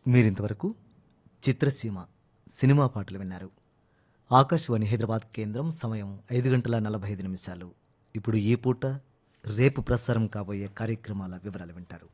మీరింతవరకు చిత్రసీమ సినిమా పాటలు విన్నారు ఆకాశవాణి హైదరాబాద్ కేంద్రం సమయం ఐదు గంటల నలభై ఐదు నిమిషాలు ఇప్పుడు ఈ పూట రేపు ప్రసారం కాబోయే కార్యక్రమాల వివరాలు వింటారు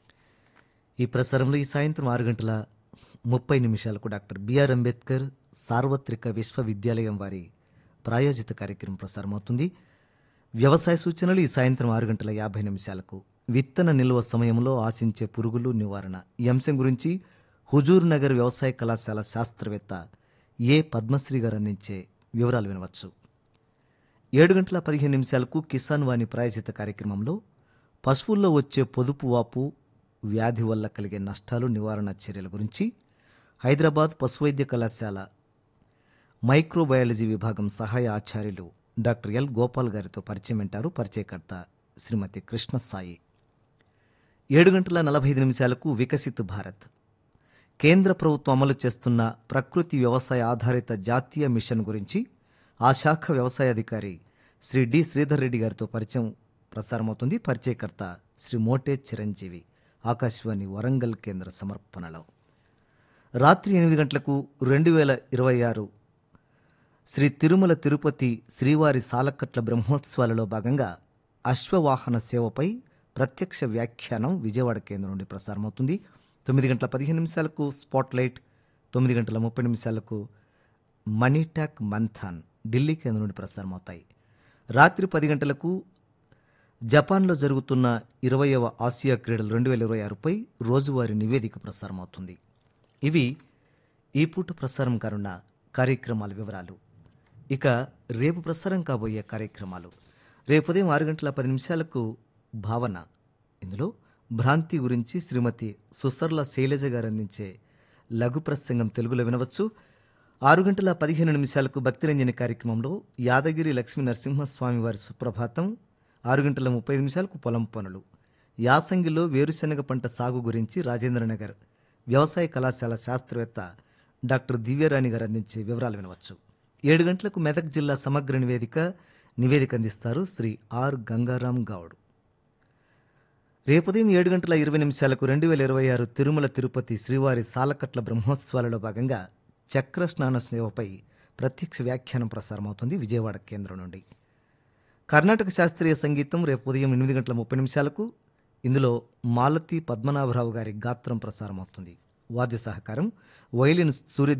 ఈ ప్రసారంలో ఈ సాయంత్రం ఆరు గంటల ముప్పై నిమిషాలకు డాక్టర్ బిఆర్ అంబేద్కర్ సార్వత్రిక విశ్వవిద్యాలయం వారి ప్రాయోజిత కార్యక్రమం ప్రసారమవుతుంది వ్యవసాయ సూచనలు ఈ సాయంత్రం ఆరు గంటల యాభై నిమిషాలకు విత్తన నిల్వ సమయంలో ఆశించే పురుగులు నివారణ ఈ అంశం గురించి హుజూర్ నగర్ వ్యవసాయ కళాశాల శాస్త్రవేత్త ఏ పద్మశ్రీ గారు అందించే వివరాలు వినవచ్చు ఏడు గంటల పదిహేను నిమిషాలకు కిసాన్ వాణి ప్రాయోజిత కార్యక్రమంలో పశువుల్లో వచ్చే పొదుపు వాపు వ్యాధి వల్ల కలిగే నష్టాలు నివారణ చర్యల గురించి హైదరాబాద్ పశువైద్య కళాశాల మైక్రోబయాలజీ విభాగం సహాయ ఆచార్యులు డాక్టర్ ఎల్ గోపాల్ గారితో పరిచయం వింటారు పరిచయకర్త శ్రీమతి కృష్ణ సాయి ఏడు గంటల నలభై ఐదు నిమిషాలకు వికసిత్ భారత్ కేంద్ర ప్రభుత్వం అమలు చేస్తున్న ప్రకృతి వ్యవసాయ ఆధారిత జాతీయ మిషన్ గురించి ఆ శాఖ వ్యవసాయ అధికారి శ్రీ డి శ్రీధర్ రెడ్డి గారితో పరిచయం ప్రసారమవుతుంది పరిచయకర్త శ్రీ మోటే చిరంజీవి ఆకాశవాణి వరంగల్ కేంద్ర సమర్పణలో రాత్రి ఎనిమిది గంటలకు రెండు వేల ఇరవై ఆరు శ్రీ తిరుమల తిరుపతి శ్రీవారి సాలకట్ల బ్రహ్మోత్సవాలలో భాగంగా అశ్వవాహన సేవపై ప్రత్యక్ష వ్యాఖ్యానం విజయవాడ కేంద్రం నుండి ప్రసారమవుతుంది తొమ్మిది గంటల పదిహేను నిమిషాలకు స్పాట్లైట్ తొమ్మిది గంటల ముప్పై నిమిషాలకు మనీ ట్యాక్ మంథాన్ ఢిల్లీ కేంద్రం నుండి ప్రసారమవుతాయి రాత్రి పది గంటలకు జపాన్లో జరుగుతున్న ఇరవయవ ఆసియా క్రీడలు రెండు వేల ఇరవై ఆరుపై రోజువారీ నివేదిక ప్రసారమవుతుంది ఇవి ఈ పూట ప్రసారం కానున్న కార్యక్రమాల వివరాలు ఇక రేపు ప్రసారం కాబోయే కార్యక్రమాలు రేపు ఉదయం ఆరు గంటల పది నిమిషాలకు భావన ఇందులో భ్రాంతి గురించి శ్రీమతి సుసర్ల శైలజ గారు అందించే లఘు ప్రసంగం తెలుగులో వినవచ్చు ఆరు గంటల పదిహేను నిమిషాలకు భక్తిరంజని కార్యక్రమంలో యాదగిరి లక్ష్మీ నరసింహస్వామి వారి సుప్రభాతం ఆరు గంటల ముప్పై నిమిషాలకు పొలం పనులు యాసంగిలో వేరుశెనగ పంట సాగు గురించి రాజేంద్రనగర్ వ్యవసాయ కళాశాల శాస్త్రవేత్త డాక్టర్ దివ్యరాణి గారు అందించే వివరాలు వినవచ్చు ఏడు గంటలకు మెదక్ జిల్లా సమగ్ర నివేదిక నివేదిక అందిస్తారు శ్రీ ఆర్ గంగారాం గౌడ్ రేపు ఉదయం ఏడు గంటల ఇరవై నిమిషాలకు రెండు వేల ఇరవై ఆరు తిరుమల తిరుపతి శ్రీవారి సాలకట్ల బ్రహ్మోత్సవాలలో భాగంగా చక్ర స్నాన సేవపై ప్రత్యక్ష వ్యాఖ్యానం ప్రసారమవుతుంది విజయవాడ కేంద్రం నుండి కర్ణాటక శాస్త్రీయ సంగీతం రేపు ఉదయం ఎనిమిది గంటల ముప్పై నిమిషాలకు ఇందులో మాలతి పద్మనాభరావు గారి గాత్రం ప్రసారమవుతుంది వాద్య సహకారం వైలిన్ సూర్య